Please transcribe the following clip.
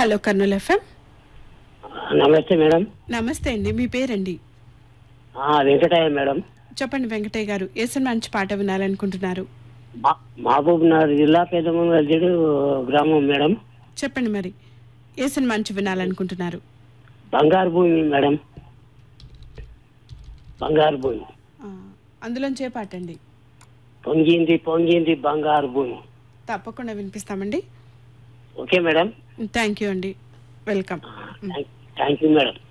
hello Kurnool FM నమస్తే madam నమస్తే అండి మీ పేరండి ఆ, వెంకటయ్య మేడం చెప్పండి వెంకటయ్య గారు ఏ సినిమా నుంచి పాట వినాలనుకుంటున్నారు మా- మహబూబ్ నగర్ జిల్లా పెద్దమంగళ గ్రామం మేడం చెప్పండి మరి ఏ సినిమా నుంచి వినాలనుకుంటున్నారు బంగారు భూమి మేడం బంగారు భూమి ఆ, అందులోంచి ఏ పాట అండి పొంగింది పొంగింది బంగారు భూమి తప్పకుండా వినిపిస్తామండి ఓకే మేడం థ్యాంక్ యూ అండి వెల్కమ్ థ్యాంక్ యూ మేడం